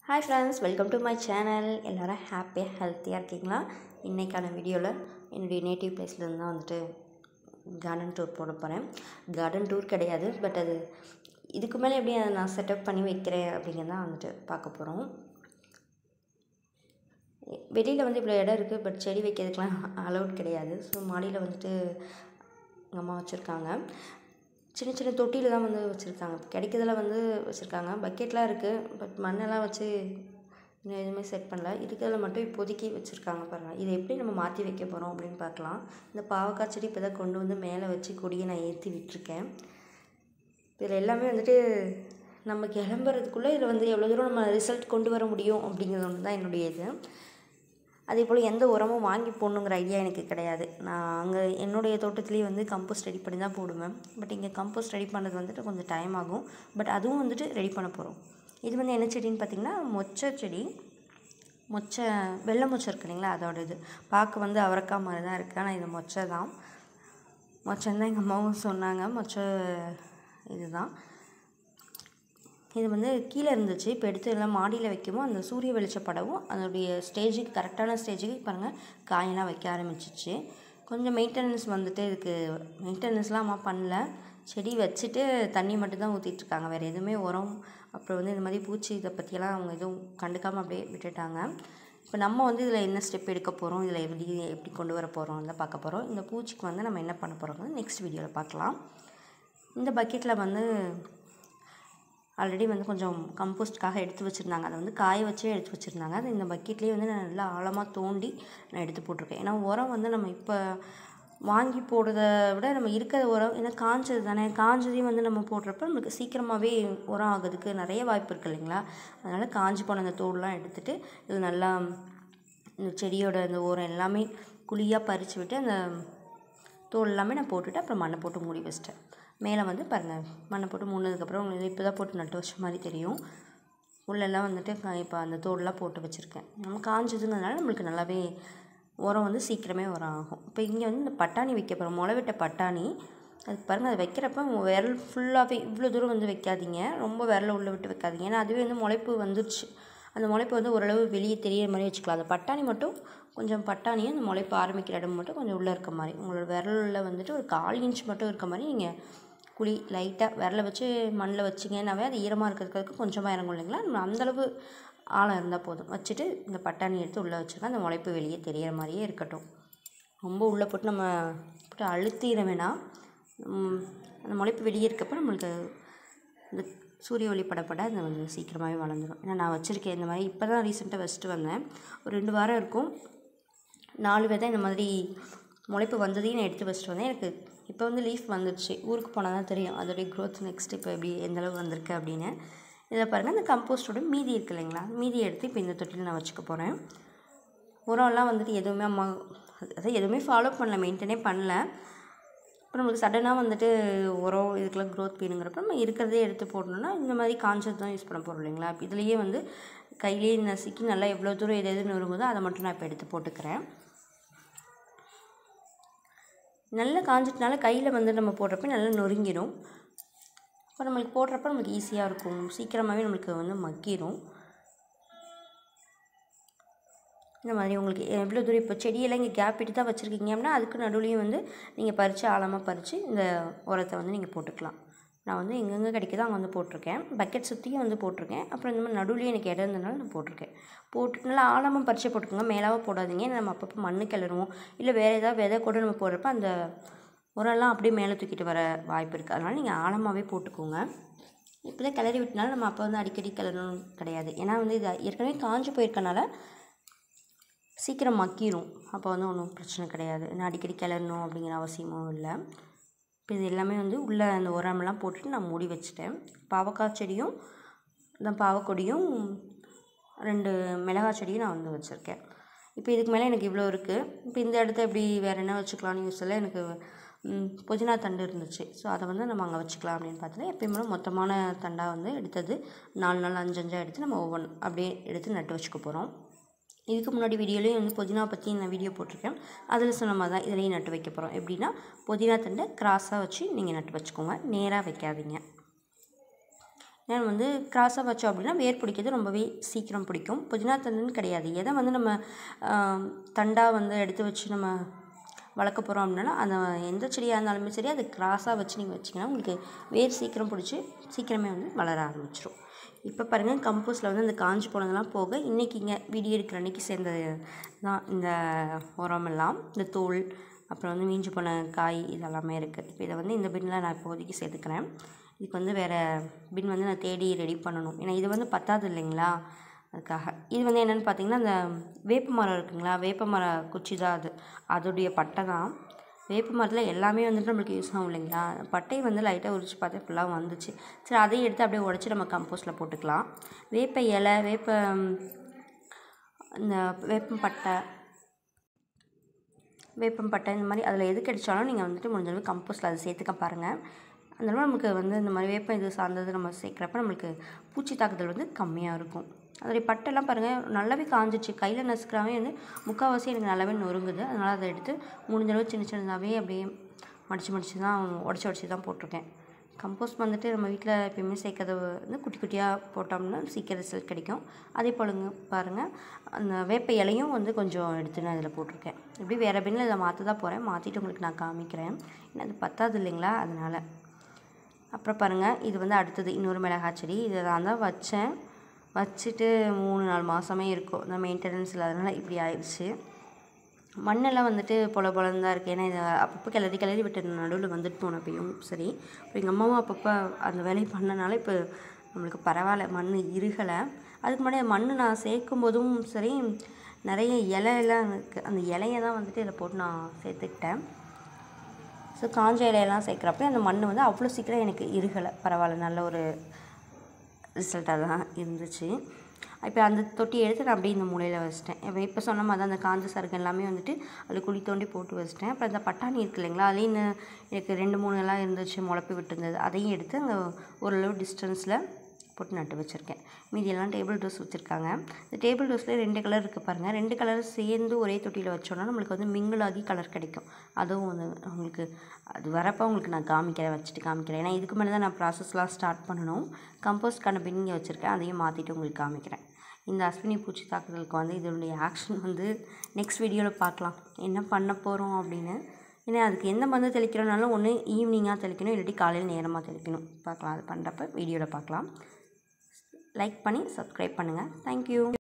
hi friends welcome to my channel எல்லோரும் ஹாப்பியாக ஹெல்த்தியாக இருக்கீங்களா இன்றைக்கான வீடியோவில் என்னுடைய நேட்டிவ் பிளேஸ்லேருந்து தான் வந்துட்டு கார்டன் டூர் போட போகிறேன் கார்டன் டூர் கிடையாது பட் அது இதுக்கு மேலே எப்படி அதை நான் செட்டப் பண்ணி வைக்கிறேன் அப்படிங்கிறதான் வந்துட்டு பார்க்க போகிறோம் வெளியில் வந்து இவ்வளோ இடம் இருக்குது பட் செடி வைக்கிறதுக்கெலாம் அலௌட் கிடையாது ஸோ மாடியில் வந்துட்டு எங்கள் அம்மா வச்சுருக்காங்க சின்ன சின்ன தொட்டியில் தான் வந்து வச்சுருக்காங்க கிடைக்கிறதுல வந்து வச்சுருக்காங்க பக்கெட்லாம் இருக்குது பட் மண்ணெல்லாம் வச்சு இன்னும் எதுவுமே செட் பண்ணல இருக்கிறதுல மட்டும் இப்போதைக்கு வச்சுருக்காங்க பாருங்கள் இதை எப்படி நம்ம மாற்றி வைக்க போகிறோம் அப்படின்னு பார்க்கலாம் இந்த பாவக்காய் செடி இப்போ தான் கொண்டு வந்து மேலே வச்சு கொடியை நான் ஏற்றி விட்டுருக்கேன் இதில் எல்லாமே வந்துட்டு நம்ம கிளம்புறதுக்குள்ளே இதில் வந்து எவ்வளோ தூரம் நம்ம ரிசல்ட் கொண்டு வர முடியும் அப்படிங்கிறது ஒன்று தான் என்னுடைய இது அதே போல் எந்த உரமும் வாங்கி போடணுங்கிற ஐடியா எனக்கு கிடையாது நான் அங்கே என்னுடைய தோட்டத்துலேயே வந்து கம்போஸ்ட் ரெடி பண்ணி தான் போடுவேன் பட் இங்கே கம்போஸ்ட் ரெடி பண்ணுறது வந்துட்டு கொஞ்சம் டைம் ஆகும் பட் அதுவும் வந்துட்டு ரெடி பண்ண போகிறோம் இது வந்து என்ன செடின்னு பார்த்திங்கன்னா மொச்சை செடி மொச்சை வெள்ளை மொச்சை இருக்கு இல்லைங்களா அதோட இது பார்க்க வந்து அவரைக்காய் மாதிரி தான் இருக்குது ஆனால் இது மொச்சை தான் மொச்சைன்னு தான் எங்கள் அம்மாவும் சொன்னாங்க மொச்சை இதுதான் இது வந்து கீழே இருந்துச்சு இப்போ எடுத்து எல்லாம் மாடியில் வைக்கவும் அந்த சூரிய வெளிச்சப்படவும் அதனுடைய ஸ்டேஜுக்கு கரெக்டான ஸ்டேஜுக்கு பாருங்கள் காயெல்லாம் வைக்க ஆரம்பிச்சிச்சு கொஞ்சம் மெயின்டெனன்ஸ் வந்துட்டு இதுக்கு மெயின்டெனன்ஸ்லாம் அம்மா பண்ணல செடி வச்சுட்டு தண்ணி மட்டும் தான் ஊற்றிட்டுருக்காங்க வேறு எதுவுமே உரம் அப்புறம் வந்து இந்த மாதிரி பூச்சி இதை பற்றியெல்லாம் அவங்க எதுவும் கண்டுக்காமல் அப்படியே விட்டுட்டாங்க இப்போ நம்ம வந்து இதில் என்ன ஸ்டெப் எடுக்க போகிறோம் இதில் எப்படி எப்படி கொண்டு வர போகிறோம் தான் பார்க்க போகிறோம் இந்த பூச்சிக்கு வந்து நம்ம என்ன பண்ண போகிறோம் நெக்ஸ்ட் வீடியோவில் பார்க்கலாம் இந்த பக்கெட்டில் வந்து ஆல்ரெடி வந்து கொஞ்சம் கம்போஸ்ட்காக எடுத்து வச்சுருந்தாங்க அதை வந்து காய வச்சே எடுத்து வச்சுருந்தாங்க அது இந்த பக்கெட்லேயே வந்து நான் நல்லா ஆழமாக தோண்டி நான் எடுத்து போட்டிருக்கேன் ஏன்னா உரம் வந்து நம்ம இப்போ வாங்கி போடுறத விட நம்ம இருக்கிற உரம் ஏன்னா காஞ்சது தானே காஞ்சதையும் வந்து நம்ம போடுறப்ப நம்மளுக்கு சீக்கிரமாகவே உரம் ஆகிறதுக்கு நிறைய வாய்ப்பு இருக்குது இல்லைங்களா அதனால் காஞ்சி போன அந்த தோடெலாம் எடுத்துகிட்டு இது நல்லா இந்த செடியோட அந்த உரம் எல்லாமே குழியாக பறித்து விட்டு அந்த தோல் எல்லாமே நான் போட்டுட்டு அப்புறம் மண்ணை போட்டு மூடி வச்சிட்டேன் மேலே வந்து பாருங்கள் மண்ணை போட்டு மூணதுக்கப்புறம் உங்களுக்கு இப்போ தான் போட்டு நட்டு வச்ச மாதிரி தெரியும் உள்ளெல்லாம் வந்துட்டு இப்போ அந்த தோடெலாம் போட்டு வச்சுருக்கேன் நம்ம காஞ்சதுங்கிறதுனால நம்மளுக்கு நல்லாவே உரம் வந்து சீக்கிரமே உரம் ஆகும் இப்போ இங்கே வந்து இந்த பட்டாணி வைக்க போகிறோம் முளைவிட்ட பட்டாணி அதுக்கு பாருங்கள் அது வைக்கிறப்ப விரல் ஃபுல்லாகவே இவ்வளோ தூரம் வந்து வைக்காதீங்க ரொம்ப விரல உள்ளே விட்டு வைக்காதீங்க ஏன்னா அதுவே வந்து முளைப்பு வந்துருச்சு அந்த முளைப்பு வந்து ஓரளவு வெளியே தெரியிற மாதிரி வச்சுக்கலாம் அந்த பட்டாணி மட்டும் கொஞ்சம் பட்டாணியும் அந்த முளைப்பு ஆரம்பிக்கிற இடம் மட்டும் கொஞ்சம் உள்ளே இருக்க மாதிரி உங்களோட விரலில் வந்துட்டு ஒரு கால் இன்ச் மட்டும் இருக்க மாதிரி நீங்கள் குழி லைட்டாக விரல வச்சு மண்ணில் வச்சிங்கன்னாவே அது ஈரமாக இருக்கிறதுக்கு கொஞ்சமாக இறங்கும் இல்லைங்களா நம்ம அந்தளவு ஆழம் இருந்தால் போதும் வச்சுட்டு இந்த பட்டாணி எடுத்து உள்ளே வச்சுருக்கோம் அந்த முளைப்பு வெளியே தெரியிற மாதிரியே இருக்கட்டும் ரொம்ப உள்ளே போட்டு நம்ம போட்டு அழுத்திட வேணாம் அந்த முளைப்பு வெளியே இருக்கப்போ நம்மளுக்கு இந்த சூரிய ஒளி படப்பட அது வந்து சீக்கிரமாகவே வளர்ந்துடும் ஏன்னா நான் வச்சுருக்கேன் இந்த மாதிரி இப்போ தான் ரீசெண்டாக வச்சுட்டு வந்தேன் ஒரு ரெண்டு வாரம் இருக்கும் நாலு விதை இந்த மாதிரி முளைப்பு வந்ததையும் நான் எடுத்து வச்சுட்டு வந்தேன் எனக்கு இப்போ வந்து லீஃப் வந்துடுச்சு ஊருக்கு போனால் தான் தெரியும் அதோடைய க்ரோத் நெக்ஸ்ட் இப்போ எப்படி எந்தளவு வந்திருக்கு அப்படின்னு இதில் பாருங்கள் இந்த கம்போஸ்டோட மீதி இருக்குது இல்லைங்களா மீதி எடுத்து இப்போ இந்த தொட்டியில் நான் வச்சுக்க போகிறேன் உரம்லாம் வந்துட்டு எதுவுமே அம்மா அதாவது எதுவுமே ஃபாலோ பண்ணல மெயின்டைனே பண்ணல இப்போ நம்மளுக்கு சடனாக வந்துட்டு உரம் இதுக்கெல்லாம் க்ரோத் வேணுங்கிறப்ப நம்ம இருக்கிறதே எடுத்து போடணுன்னா இந்த மாதிரி காஞ்சது தான் யூஸ் பண்ண போகிறோம் இல்லைங்களா இதுலேயே வந்து கையிலேயே நசுக்கி நல்லா எவ்வளோ தூரம் எது எது நொறுங்குதோ அதை மட்டும் நான் இப்போ எடுத்து போட்டுக்கிறேன் நல்லா காஞ்சிட்டனால கையில் வந்து நம்ம போடுறப்ப நல்லா நொறுங்கிடும் இப்போ நம்மளுக்கு போடுறப்ப நம்மளுக்கு ஈஸியாக இருக்கும் சீக்கிரமாகவே நம்மளுக்கு வந்து மக்கிடும் இந்த மாதிரி உங்களுக்கு எவ்வளோ தூரம் இப்போ செடியெல்லாம் இங்கே கேப் விட்டு தான் வச்சுருக்கீங்க அப்படின்னா அதுக்கு நடுவுலையும் வந்து நீங்கள் பறித்து ஆழமாக பறித்து இந்த உரத்தை வந்து நீங்கள் போட்டுக்கலாம் நான் வந்து எங்கெங்கே கிடைக்குதோ அங்கே வந்து போட்டிருக்கேன் பக்கெட் சுற்றியும் வந்து போட்டிருக்கேன் அப்புறம் இந்த மாதிரி நடுவுலேயும் எனக்கு இடம் இருந்தனால நான் போட்டிருக்கேன் போட்டு நல்லா ஆழமாக பறித்து போட்டுக்கோங்க மேலாக போடாதீங்க நம்ம அப்பப்போ மண்ணு கிளறுவோம் இல்லை வேறு ஏதாவது விதை கூட நம்ம போடுறப்ப அந்த உரம்லாம் அப்படியே மேலே தூக்கிட்டு வர வாய்ப்பு இருக்குது அதனால் நீங்கள் ஆழமாகவே போட்டுக்கோங்க இப்போ தான் கிளறி விட்டனால நம்ம அப்போ வந்து அடிக்கடி கிளறணும் கிடையாது ஏன்னா வந்து இது ஏற்கனவே காஞ்சு போயிருக்கனால சீக்கிரம் மக்கிரும் அப்போ வந்து ஒன்றும் பிரச்சனை கிடையாது ஏன்னா அடிக்கடி கிளறணும் அப்படிங்கிற அவசியமும் இல்லை இப்போ இது எல்லாமே வந்து உள்ளே அந்த உரமெல்லாம் போட்டுட்டு நான் மூடி வச்சுட்டேன் பாவக்காய் செடியும் இந்த பாவக்கொடியும் ரெண்டு மிளகாய் செடியும் நான் வந்து வச்சுருக்கேன் இப்போ இதுக்கு மேலே எனக்கு இவ்வளோ இருக்குது இப்போ இந்த இடத்த எப்படி வேறு என்ன வச்சுக்கலாம்னு யூஸில் எனக்கு புதினா தண்டு இருந்துச்சு ஸோ அதை வந்து நம்ம அங்கே வச்சுக்கலாம் அப்படின்னு பார்த்தோன்னா எப்பயுமே மொத்தமான தண்டாக வந்து எடுத்தது நாலு நாள் அஞ்சு அஞ்சாக எடுத்து நம்ம ஒவ்வொன்று அப்படியே எடுத்து நட்டு வச்சுக்க போகிறோம் இதுக்கு முன்னாடி வீடியோலேயும் வந்து புதினா பற்றி நான் வீடியோ போட்டிருக்கேன் அதில் சொன்ன மாதிரி தான் இதுலேயும் நட்டு வைக்க போகிறோம் எப்படின்னா புதினா தண்டை கிராஸாக வச்சு நீங்கள் நட்டு வச்சுக்கோங்க நேராக வைக்காதீங்க ஏன்னா வந்து கிராஸாக வச்சோம் அப்படின்னா வேர் பிடிக்கிறது ரொம்பவே சீக்கிரம் பிடிக்கும் புதினா தண்டுன்னு கிடையாது எதை வந்து நம்ம தண்டாக வந்து எடுத்து வச்சு நம்ம வளர்க்க போகிறோம் அப்படின்னா அந்த எந்த செடியாக இருந்தாலுமே சரி அது கிராஸாக வச்சு நீங்கள் வச்சிங்கன்னா உங்களுக்கு வேர் சீக்கிரம் பிடிச்சி சீக்கிரமே வந்து வளர ஆரம்பிச்சிடும் இப்போ பாருங்கள் கம்போஸ்டில் வந்து இந்த காஞ்சி போனதெல்லாம் போக இன்றைக்கி இங்கே வீடியோ எடுக்கிற அன்றைக்கி சேர்ந்தது தான் இந்த உரமெல்லாம் இந்த தோல் அப்புறம் வந்து மீஞ்சு போன காய் இதெல்லாமே இருக்குது இப்போ இதை வந்து இந்த பின்னில் நான் இப்போதைக்கு சேர்த்துக்கிறேன் இதுக்கு வந்து வேறு பின் வந்து நான் தேடி ரெடி பண்ணணும் ஏன்னா இது வந்து பத்தாது இல்லைங்களா அதுக்காக இது வந்து என்னென்னு பார்த்தீங்கன்னா அந்த வேப்ப மரம் இருக்குங்களா வேப்ப மர குச்சி தான் அது அதோடைய பட்டை தான் வேப்ப மரத்தில் எல்லாமே வந்துட்டு நம்மளுக்கு யூஸ் ஆகும் இல்லைங்களா பட்டையை வந்து லைட்டாக உரிச்சு பார்த்தா ஃபுல்லாக வந்துச்சு சரி அதையும் எடுத்து அப்படியே உடச்சி நம்ம கம்போஸ்ட்டில் போட்டுக்கலாம் வேப்ப இலை வேப்ப இந்த வேப்பம் பட்டை வேப்பம்பட்டை இந்த மாதிரி அதில் எது கிடைச்சாலும் நீங்கள் வந்துட்டு முடிஞ்ச அளவு கம்போஸ்ட்டில் அதை சேர்த்துக்க பாருங்கள் அந்த மாதிரி நமக்கு வந்து இந்த மாதிரி வேப்பம் இது சார்ந்தது நம்ம சேர்க்குறப்ப நம்மளுக்கு பூச்சி தாக்குதல் வந்து கம்மியாக இருக்கும் அதோடைய பட்டெல்லாம் பாருங்கள் நல்லாவே காஞ்சிச்சு கையில் நசுக்கிறாவே வந்து முக்கால்வாசி எனக்கு நல்லாவே நொறுங்குது அதனால் அதை எடுத்து முடிஞ்ச அளவு சின்ன சின்னதாகவே அப்படியே மடித்து மடித்து தான் உடச்சி உடச்சி தான் போட்டிருக்கேன் கம்போஸ்ட் வந்துட்டு நம்ம வீட்டில் எப்பயுமே சேர்க்கறது வந்து குட்டி குட்டியாக போட்டோம்னா சீக்கிரம் ரிசல்ட் கிடைக்கும் அதே போலங்க பாருங்கள் அந்த வேப்ப இலையும் வந்து கொஞ்சம் எடுத்து நான் இதில் போட்டிருக்கேன் இப்படி வேறு பின்னில் இதை மாற்ற தான் போகிறேன் மாற்றிட்டு உங்களுக்கு நான் காமிக்கிறேன் ஏன்னா அது பத்தாது இல்லைங்களா அதனால் அப்புறம் பாருங்கள் இது வந்து அடுத்தது இன்னொரு மிளகாய் செடி இதை நான் தான் வச்சேன் வச்சுட்டு மூணு நாலு மாதமே இருக்கும் இந்த மெயின்டெனன்ஸ் இல்லாதனால இப்படி ஆயிடுச்சு மண்ணெல்லாம் வந்துட்டு பொல பொலன்னு தான் இருக்குது ஏன்னா இதை அப்பப்போ கிளறி கிளறி விட்டு நடுவில் வந்துட்டு போன அப்பயும் சரி அப்புறம் எங்கள் அம்மாவும் அப்பப்போ அந்த வேலையை பண்ணனால இப்போ நம்மளுக்கு பரவாயில்ல மண் இருகலை அதுக்கு முன்னாடி மண் நான் சேர்க்கும் போதும் சரி நிறைய இலையெல்லாம் இருக்குது அந்த இலையை தான் வந்துட்டு இதில் போட்டு நான் சேர்த்துக்கிட்டேன் ஸோ காஞ்ச இலையெல்லாம் சேர்க்குறப்ப அந்த மண் வந்து அவ்வளோ சீக்கிரம் எனக்கு இருகலை பரவாயில்ல நல்ல ஒரு ரிசல்ட்டாக தான் இருந்துச்சு இப்போ அந்த தொட்டியை எடுத்து நான் அப்படியே இந்த மூலையில் வச்சிட்டேன் இப்போ இப்போ சொன்ன மாதிரி தான் அந்த காஞ்ச சருகு எல்லாமே வந்துட்டு அதில் குழி தோண்டி போட்டு வச்சிட்டேன் அப்புறம் அந்த பட்டாணி இருக்கு இல்லைங்களா அதுலேயும் இன்னும் எனக்கு ரெண்டு மூணு எல்லாம் இருந்துச்சு முளப்பி விட்டுருந்தது அதையும் எடுத்து அங்கே ஓரளவு டிஸ்டன்ஸில் போட்டு நட்டு வச்சுருக்கேன் மீதி எல்லாம் டேபிள் டோஸ் வச்சுருக்காங்க இந்த டேபிள் டோஸில் ரெண்டு கலர் இருக்குது பாருங்கள் ரெண்டு கலர் சேர்ந்து ஒரே தொட்டியில் வச்சோன்னா நம்மளுக்கு வந்து மிங்கிள் ஆகி கலர் கிடைக்கும் அதுவும் வந்து உங்களுக்கு அது வரப்போ உங்களுக்கு நான் காமிக்கிறேன் வச்சுட்டு காமிக்கிறேன் ஏன்னா இதுக்கு மேலே தான் நான் ப்ராசஸ்லாம் ஸ்டார்ட் பண்ணணும் கம்போஸ்ட்கான பின் இங்கே வச்சுருக்கேன் அதையும் மாற்றிட்டு உங்களுக்கு காமிக்கிறேன் இந்த அஸ்வினி பூச்சி தாக்குதலுக்கு வந்து இதனுடைய ஆக்ஷன் வந்து நெக்ஸ்ட் வீடியோவில் பார்க்கலாம் என்ன பண்ண போகிறோம் அப்படின்னு ஏன்னா அதுக்கு எந்த மருந்து தெளிக்கிறோனாலும் ஒன்று ஈவினிங்காக தெளிக்கணும் இல்லாட்டி காலையில் நேரமாக தெளிக்கணும் பார்க்கலாம் அது பண்ணுறப்ப வீடியோவில் பார்க்கலாம் லைக் பண்ணி சப்ஸ்கிரைப் பண்ணுங்கள் தேங்க்யூ